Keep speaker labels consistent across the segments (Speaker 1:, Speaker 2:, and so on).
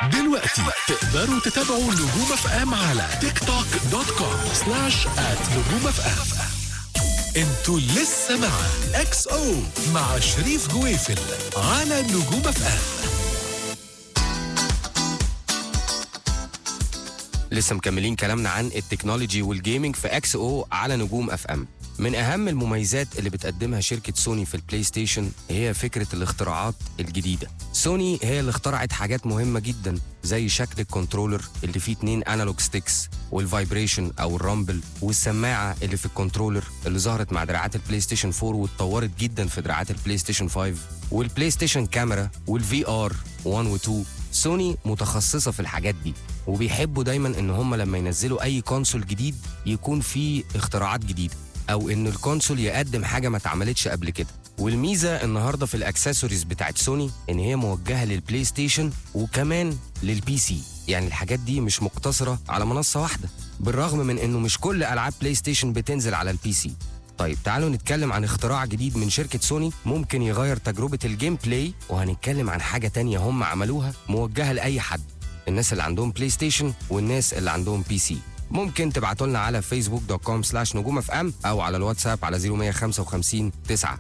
Speaker 1: دلوقتي تقدروا تتابعوا نجوم اف ام على تيك توك دوت كوم سلاش ات نجوم اف ام انتوا لسه مع اكس او مع شريف جويفل على نجوم اف ام
Speaker 2: لسه مكملين كلامنا عن التكنولوجي والجيمنج في اكس او على نجوم اف ام من اهم المميزات اللي بتقدمها شركه سوني في البلاي ستيشن هي فكره الاختراعات الجديده سوني هي اللي اخترعت حاجات مهمه جدا زي شكل الكنترولر اللي فيه اتنين انالوج ستيكس والفايبريشن او الرامبل والسماعه اللي في الكنترولر اللي ظهرت مع دراعات البلاي ستيشن 4 واتطورت جدا في دراعات البلاي ستيشن 5 والبلاي ستيشن كاميرا والفي ار 1 و 2 سوني متخصصه في الحاجات دي وبيحبوا دايما ان هم لما ينزلوا اي كونسول جديد يكون فيه اختراعات جديده او ان الكونسول يقدم حاجه ما اتعملتش قبل كده والميزه النهارده في الاكسسوارز بتاعت سوني ان هي موجهه للبلاي ستيشن وكمان للبي سي يعني الحاجات دي مش مقتصره على منصه واحده بالرغم من انه مش كل العاب بلاي ستيشن بتنزل على البي سي طيب تعالوا نتكلم عن اختراع جديد من شركة سوني ممكن يغير تجربة الجيم بلاي وهنتكلم عن حاجة تانية هم عملوها موجهة لأي حد الناس اللي عندهم بلاي ستيشن والناس اللي عندهم بي سي ممكن تبعتوا لنا على فيسبوك دوت كوم سلاش نجوم اف ام او على الواتساب على 0155 9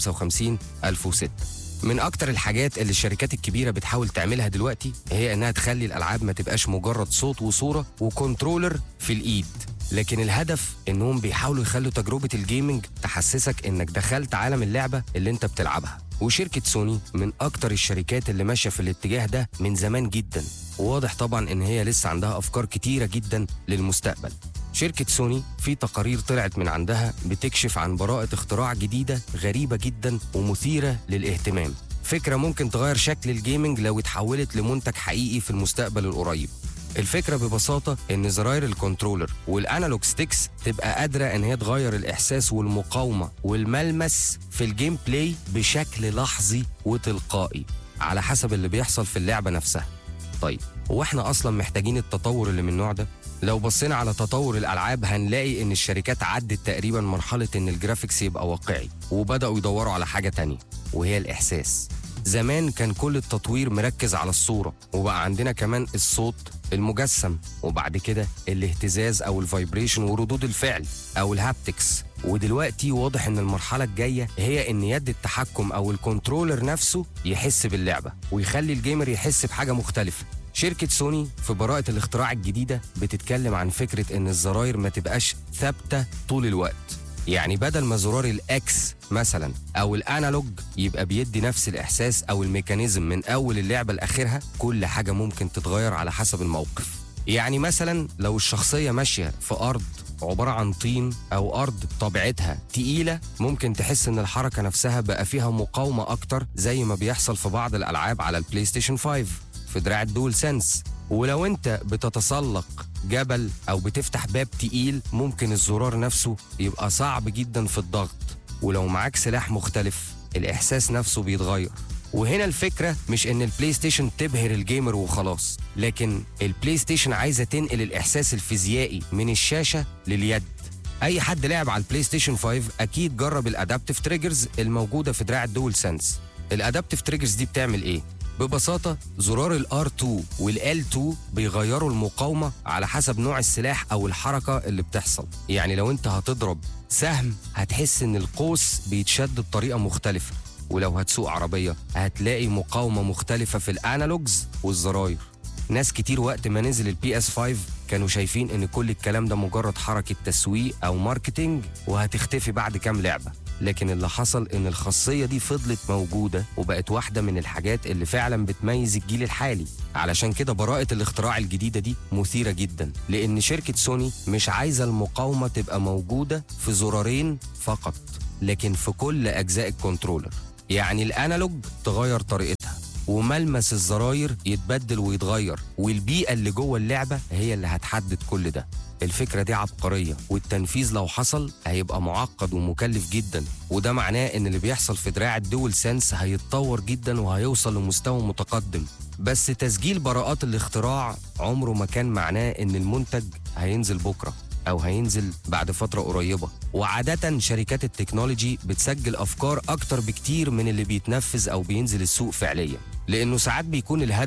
Speaker 2: 55 1006 من اكتر الحاجات اللي الشركات الكبيره بتحاول تعملها دلوقتي هي انها تخلي الالعاب ما تبقاش مجرد صوت وصوره وكنترولر في الايد لكن الهدف انهم بيحاولوا يخلوا تجربه الجيمنج تحسسك انك دخلت عالم اللعبه اللي انت بتلعبها وشركه سوني من اكتر الشركات اللي ماشيه في الاتجاه ده من زمان جدا وواضح طبعا ان هي لسه عندها افكار كتيره جدا للمستقبل شركة سوني في تقارير طلعت من عندها بتكشف عن براءة اختراع جديدة غريبة جدا ومثيرة للاهتمام فكرة ممكن تغير شكل الجيمنج لو اتحولت لمنتج حقيقي في المستقبل القريب الفكرة ببساطة إن زراير الكنترولر والأنالوج ستيكس تبقى قادرة إن هي تغير الإحساس والمقاومة والملمس في الجيم بلاي بشكل لحظي وتلقائي على حسب اللي بيحصل في اللعبة نفسها طيب هو احنا اصلا محتاجين التطور اللي من النوع ده لو بصينا على تطور الالعاب هنلاقي ان الشركات عدت تقريبا مرحله ان الجرافيكس يبقى واقعي وبداوا يدوروا على حاجه تانية وهي الاحساس زمان كان كل التطوير مركز على الصوره وبقى عندنا كمان الصوت المجسم وبعد كده الاهتزاز او الفايبريشن وردود الفعل او الهابتكس ودلوقتي واضح ان المرحله الجايه هي ان يد التحكم او الكنترولر نفسه يحس باللعبه ويخلي الجيمر يحس بحاجه مختلفه شركة سوني في براءة الاختراع الجديدة بتتكلم عن فكرة إن الزراير ما تبقاش ثابتة طول الوقت يعني بدل ما زرار الإكس مثلا أو الأنالوج يبقى بيدي نفس الإحساس أو الميكانيزم من أول اللعبة لآخرها كل حاجة ممكن تتغير على حسب الموقف يعني مثلا لو الشخصية ماشية في أرض عبارة عن طين أو أرض طبيعتها تقيلة ممكن تحس إن الحركة نفسها بقى فيها مقاومة أكتر زي ما بيحصل في بعض الألعاب على البلاي ستيشن 5 في دراع الدول سنس ولو انت بتتسلق جبل او بتفتح باب تقيل ممكن الزرار نفسه يبقى صعب جدا في الضغط ولو معاك سلاح مختلف الاحساس نفسه بيتغير وهنا الفكرة مش ان البلاي ستيشن تبهر الجيمر وخلاص لكن البلاي ستيشن عايزة تنقل الاحساس الفيزيائي من الشاشة لليد اي حد لعب على البلاي ستيشن 5 اكيد جرب الادابتيف تريجرز الموجودة في دراع الدول سنس الادابتيف تريجرز دي بتعمل ايه ببساطة زرار ال R2 وال L2 بيغيروا المقاومة على حسب نوع السلاح أو الحركة اللي بتحصل يعني لو أنت هتضرب سهم هتحس إن القوس بيتشد بطريقة مختلفة ولو هتسوق عربية هتلاقي مقاومة مختلفة في الأنالوجز والزراير ناس كتير وقت ما نزل البي اس 5 كانوا شايفين ان كل الكلام ده مجرد حركة تسويق او ماركتينج وهتختفي بعد كام لعبة لكن اللي حصل ان الخاصية دي فضلت موجودة وبقت واحدة من الحاجات اللي فعلا بتميز الجيل الحالي علشان كده براءة الاختراع الجديدة دي مثيرة جدا لان شركة سوني مش عايزة المقاومة تبقى موجودة في زرارين فقط لكن في كل اجزاء الكنترولر يعني الانالوج تغير طريقتها وملمس الزراير يتبدل ويتغير والبيئة اللي جوه اللعبة هي اللي هتحدد كل ده الفكرة دي عبقرية والتنفيذ لو حصل هيبقى معقد ومكلف جدا وده معناه ان اللي بيحصل في دراع الدول سنس هيتطور جدا وهيوصل لمستوى متقدم بس تسجيل براءات الاختراع عمره ما كان معناه ان المنتج هينزل بكره او هينزل بعد فتره قريبه وعاده شركات التكنولوجي بتسجل افكار اكتر بكتير من اللي بيتنفذ او بينزل السوق فعليا لانه ساعات بيكون الهدف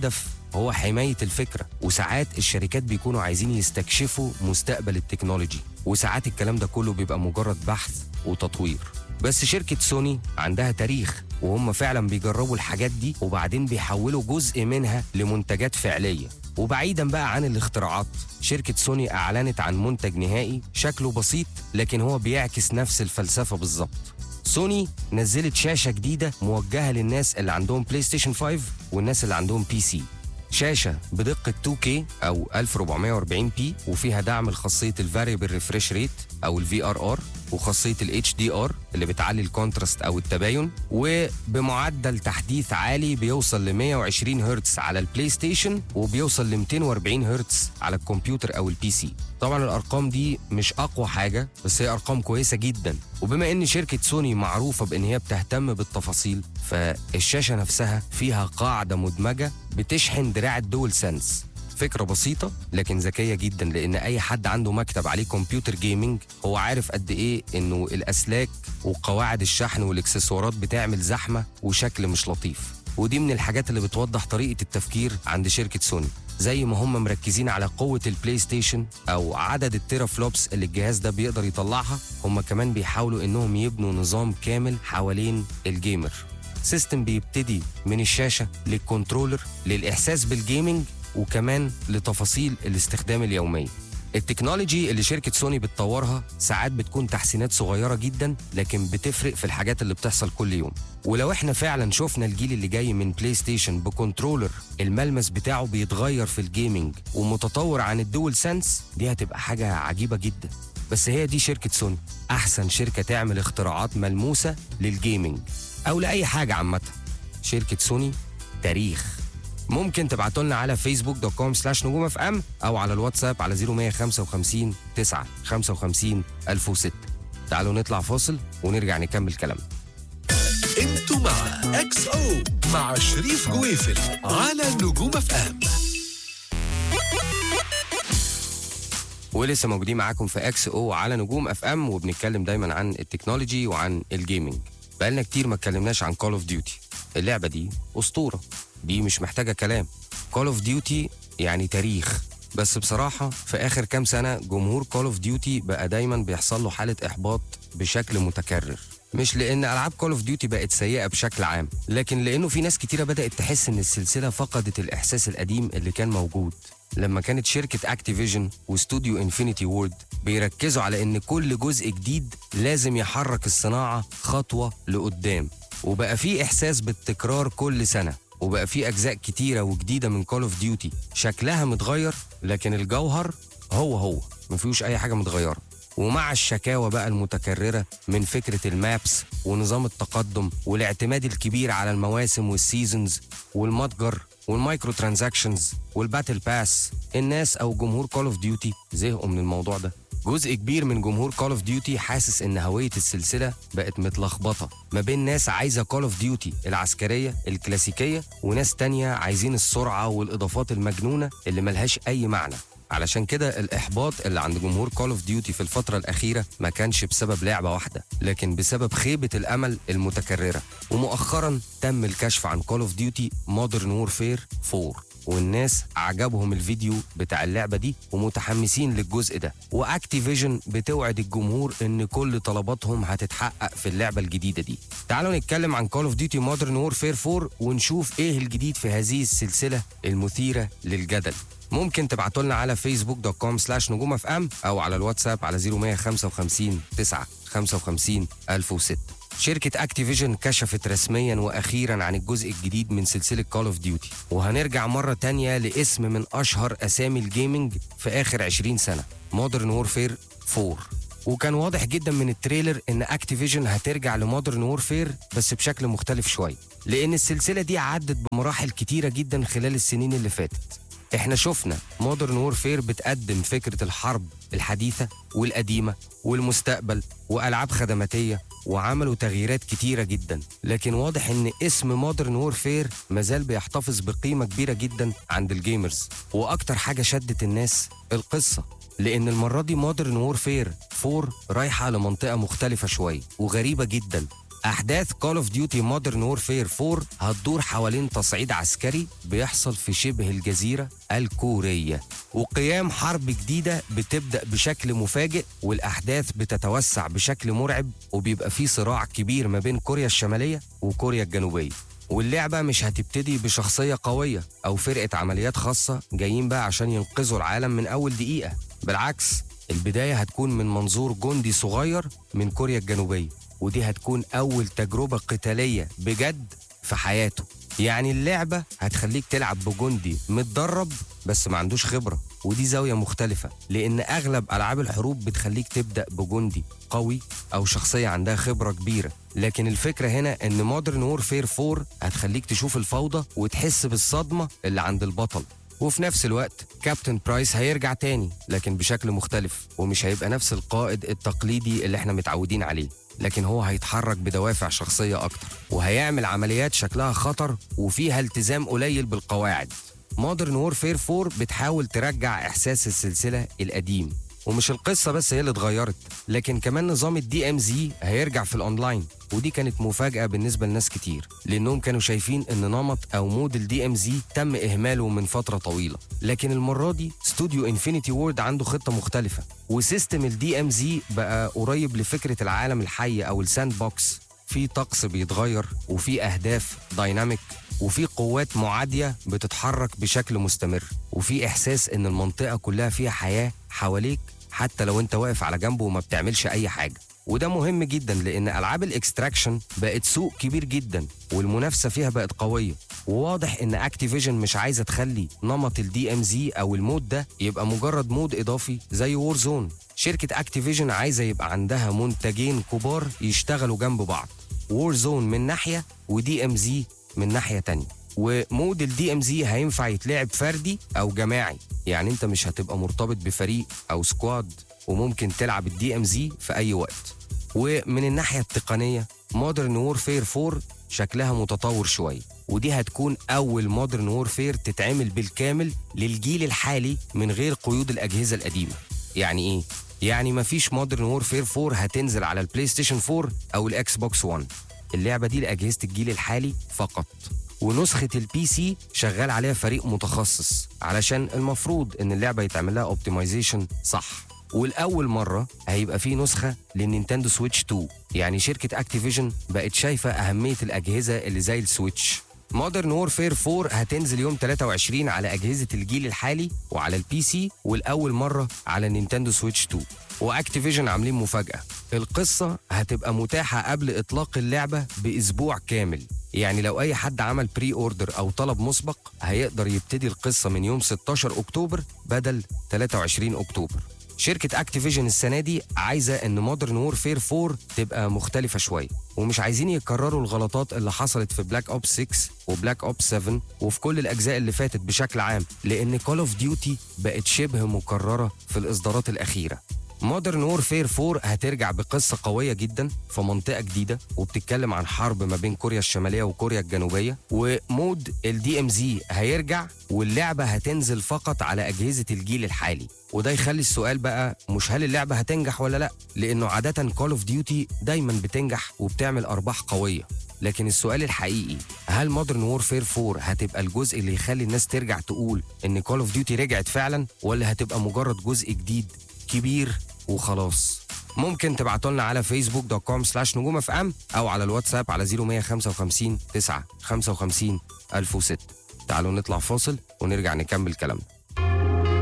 Speaker 2: هو حماية الفكرة وساعات الشركات بيكونوا عايزين يستكشفوا مستقبل التكنولوجي وساعات الكلام ده كله بيبقى مجرد بحث وتطوير بس شركة سوني عندها تاريخ وهم فعلا بيجربوا الحاجات دي وبعدين بيحولوا جزء منها لمنتجات فعلية وبعيدا بقى عن الاختراعات شركة سوني أعلنت عن منتج نهائي شكله بسيط لكن هو بيعكس نفس الفلسفة بالظبط سوني نزلت شاشة جديدة موجهة للناس اللي عندهم بلاي ستيشن 5 والناس اللي عندهم بي سي شاشة بدقة 2K أو 1440p وفيها دعم لخاصية الفاريبل ريفريش ريت أو الفي ار ار وخاصية ال HDR اللي بتعلي الكونتراست أو التباين وبمعدل تحديث عالي بيوصل ل 120 هرتز على البلاي ستيشن وبيوصل ل 240 هرتز على الكمبيوتر أو البي سي طبعا الأرقام دي مش أقوى حاجة بس هي أرقام كويسة جدا وبما إن شركة سوني معروفة بإن هي بتهتم بالتفاصيل فالشاشة نفسها فيها قاعدة مدمجة بتشحن دراع الدول سنس فكرة بسيطة لكن ذكية جدا لأن أي حد عنده مكتب عليه كمبيوتر جيمنج هو عارف قد إيه إنه الأسلاك وقواعد الشحن والإكسسوارات بتعمل زحمة وشكل مش لطيف ودي من الحاجات اللي بتوضح طريقة التفكير عند شركة سوني زي ما هم مركزين على قوة البلاي ستيشن أو عدد التيرا فلوبس اللي الجهاز ده بيقدر يطلعها هم كمان بيحاولوا إنهم يبنوا نظام كامل حوالين الجيمر سيستم بيبتدي من الشاشة للكنترولر للإحساس بالجيمنج وكمان لتفاصيل الاستخدام اليومي التكنولوجي اللي شركة سوني بتطورها ساعات بتكون تحسينات صغيرة جدا لكن بتفرق في الحاجات اللي بتحصل كل يوم ولو احنا فعلا شفنا الجيل اللي جاي من بلاي ستيشن بكنترولر الملمس بتاعه بيتغير في الجيمنج ومتطور عن الدول سنس دي هتبقى حاجة عجيبة جدا بس هي دي شركة سوني أحسن شركة تعمل اختراعات ملموسة للجيمنج أو لأي حاجة عامة شركة سوني تاريخ ممكن تبعتوا لنا على فيسبوك دوت كوم سلاش نجوم اف ام او على الواتساب على 0155 9 55 1006 تعالوا نطلع فاصل ونرجع نكمل كلامنا
Speaker 1: انتوا مع اكس او مع شريف جويفل على نجوم اف ام
Speaker 2: ولسه موجودين معاكم في اكس او على نجوم اف ام وبنتكلم دايما عن التكنولوجي وعن الجيمنج بقالنا كتير ما اتكلمناش عن كول اوف ديوتي اللعبه دي اسطوره دي مش محتاجه كلام كول اوف ديوتي يعني تاريخ بس بصراحة في آخر كام سنة جمهور كول اوف ديوتي بقى دايما بيحصل له حالة إحباط بشكل متكرر مش لأن ألعاب كول اوف ديوتي بقت سيئة بشكل عام لكن لأنه في ناس كتيرة بدأت تحس إن السلسلة فقدت الإحساس القديم اللي كان موجود لما كانت شركة اكتيفيجن واستوديو انفينيتي وورد بيركزوا على ان كل جزء جديد لازم يحرك الصناعة خطوة لقدام وبقى في احساس بالتكرار كل سنة وبقى في اجزاء كتيرة وجديدة من كول اوف ديوتي شكلها متغير لكن الجوهر هو هو مفيهوش اي حاجة متغيرة ومع الشكاوى بقى المتكررة من فكرة المابس ونظام التقدم والاعتماد الكبير على المواسم والسيزونز والمتجر والمايكرو ترانزاكشنز والباتل باس الناس او جمهور كول اوف ديوتي زهقوا من الموضوع ده جزء كبير من جمهور كول اوف ديوتي حاسس ان هويه السلسله بقت متلخبطه ما بين ناس عايزه كول اوف ديوتي العسكريه الكلاسيكيه وناس تانية عايزين السرعه والاضافات المجنونه اللي ملهاش اي معنى علشان كده الإحباط اللي عند جمهور كول اوف ديوتي في الفترة الأخيرة ما كانش بسبب لعبة واحدة لكن بسبب خيبة الأمل المتكررة ومؤخرا تم الكشف عن كول اوف ديوتي مودرن وورفير 4 والناس عجبهم الفيديو بتاع اللعبة دي ومتحمسين للجزء ده واكتيفيجن بتوعد الجمهور ان كل طلباتهم هتتحقق في اللعبة الجديدة دي تعالوا نتكلم عن كول اوف ديوتي مودرن وورفير 4 ونشوف ايه الجديد في هذه السلسلة المثيرة للجدل ممكن تبعتوا لنا على فيسبوك دوت كوم سلاش نجوم اف ام او على الواتساب على 0155 9 55 1006 شركة اكتيفيجن كشفت رسميا واخيرا عن الجزء الجديد من سلسلة كول اوف ديوتي وهنرجع مرة تانية لاسم من اشهر اسامي الجيمنج في اخر 20 سنة مودرن وورفير 4 وكان واضح جدا من التريلر ان اكتيفيجن هترجع لمودرن وورفير بس بشكل مختلف شوية لان السلسلة دي عدت بمراحل كتيرة جدا خلال السنين اللي فاتت احنا شفنا مودرن وورفير بتقدم فكرة الحرب الحديثة والقديمة والمستقبل وألعاب خدماتية وعملوا تغييرات كتيرة جدا لكن واضح ان اسم مودرن وورفير مازال بيحتفظ بقيمة كبيرة جدا عند الجيمرز واكتر حاجة شدت الناس القصة لان المرة دي مودرن وورفير 4 رايحة لمنطقة مختلفة شوية وغريبة جدا احداث كول اوف ديوتي مودرن وورفير 4 هتدور حوالين تصعيد عسكري بيحصل في شبه الجزيره الكوريه وقيام حرب جديده بتبدا بشكل مفاجئ والاحداث بتتوسع بشكل مرعب وبيبقى في صراع كبير ما بين كوريا الشماليه وكوريا الجنوبيه واللعبة مش هتبتدي بشخصية قوية أو فرقة عمليات خاصة جايين بقى عشان ينقذوا العالم من أول دقيقة بالعكس البداية هتكون من منظور جندي صغير من كوريا الجنوبية ودي هتكون أول تجربة قتالية بجد في حياته يعني اللعبة هتخليك تلعب بجندي متدرب بس ما عندوش خبرة ودي زاوية مختلفة لأن أغلب ألعاب الحروب بتخليك تبدأ بجندي قوي أو شخصية عندها خبرة كبيرة لكن الفكرة هنا إن مودرن وورفير 4 هتخليك تشوف الفوضى وتحس بالصدمة اللي عند البطل وفي نفس الوقت كابتن برايس هيرجع تاني لكن بشكل مختلف ومش هيبقى نفس القائد التقليدي اللي احنا متعودين عليه لكن هو هيتحرك بدوافع شخصية أكتر وهيعمل عمليات شكلها خطر وفيها التزام قليل بالقواعد مودرن وورفير 4 بتحاول ترجع إحساس السلسلة القديم ومش القصة بس هي اللي اتغيرت لكن كمان نظام الدي ام زي هيرجع في الاونلاين ودي كانت مفاجأة بالنسبة لناس كتير لأنهم كانوا شايفين إن نمط أو مود الدي ام زي تم إهماله من فترة طويلة لكن المرة دي استوديو انفينيتي وورد عنده خطة مختلفة وسيستم الدي ام زي بقى قريب لفكرة العالم الحي أو الساند بوكس في طقس بيتغير وفي أهداف دايناميك وفي قوات معادية بتتحرك بشكل مستمر وفي إحساس إن المنطقة كلها فيها حياة حواليك حتى لو انت واقف على جنبه وما بتعملش اي حاجه وده مهم جدا لان العاب الاكستراكشن بقت سوق كبير جدا والمنافسه فيها بقت قويه وواضح ان اكتيفيجن مش عايزه تخلي نمط الدي ام زي او المود ده يبقى مجرد مود اضافي زي وور زون شركه اكتيفيجن عايزه يبقى عندها منتجين كبار يشتغلوا جنب بعض وور زون من ناحيه ودي ام زي من ناحيه تانية ومود الدي ام زي هينفع يتلعب فردي او جماعي يعني انت مش هتبقى مرتبط بفريق او سكواد وممكن تلعب الدي ام زي في اي وقت ومن الناحيه التقنيه مودرن وورفير 4 شكلها متطور شويه ودي هتكون اول مودرن وورفير تتعمل بالكامل للجيل الحالي من غير قيود الاجهزه القديمه يعني ايه يعني مفيش مودرن وورفير 4 هتنزل على البلاي ستيشن 4 او الاكس بوكس 1 اللعبه دي لاجهزه الجيل الحالي فقط ونسخة البي سي شغال عليها فريق متخصص علشان المفروض ان اللعبة يتعمل لها اوبتمايزيشن صح والأول مرة هيبقى في نسخة للنينتندو سويتش 2 يعني شركة اكتيفيجن بقت شايفة أهمية الأجهزة اللي زي السويتش مودرن وورفير 4 هتنزل يوم 23 على أجهزة الجيل الحالي وعلى البي سي والأول مرة على نينتندو سويتش 2 واكتيفيجن عاملين مفاجأة القصة هتبقى متاحة قبل إطلاق اللعبة بأسبوع كامل يعني لو أي حد عمل بري أوردر أو طلب مسبق هيقدر يبتدي القصة من يوم 16 أكتوبر بدل 23 أكتوبر شركة اكتيفيجن السنة دي عايزة إن مودرن وورفير 4 تبقى مختلفة شوية ومش عايزين يكرروا الغلطات اللي حصلت في بلاك اوبس 6 وبلاك اوبس 7 وفي كل الأجزاء اللي فاتت بشكل عام لأن كول اوف ديوتي بقت شبه مكررة في الإصدارات الأخيرة مودرن وورفير 4 هترجع بقصة قوية جدا في منطقة جديدة وبتتكلم عن حرب ما بين كوريا الشمالية وكوريا الجنوبية ومود الدي ام زي هيرجع واللعبة هتنزل فقط على أجهزة الجيل الحالي وده يخلي السؤال بقى مش هل اللعبة هتنجح ولا لا لأنه عادة كول اوف ديوتي دايما بتنجح وبتعمل أرباح قوية لكن السؤال الحقيقي هل مودرن وورفير 4 هتبقى الجزء اللي يخلي الناس ترجع تقول ان كول اوف ديوتي رجعت فعلا ولا هتبقى مجرد جزء جديد كبير وخلاص ممكن تبعتوا لنا على فيسبوك دوت كوم سلاش نجوم اف ام او على الواتساب على 0155 9 55 1006 تعالوا نطلع فاصل ونرجع نكمل كلامنا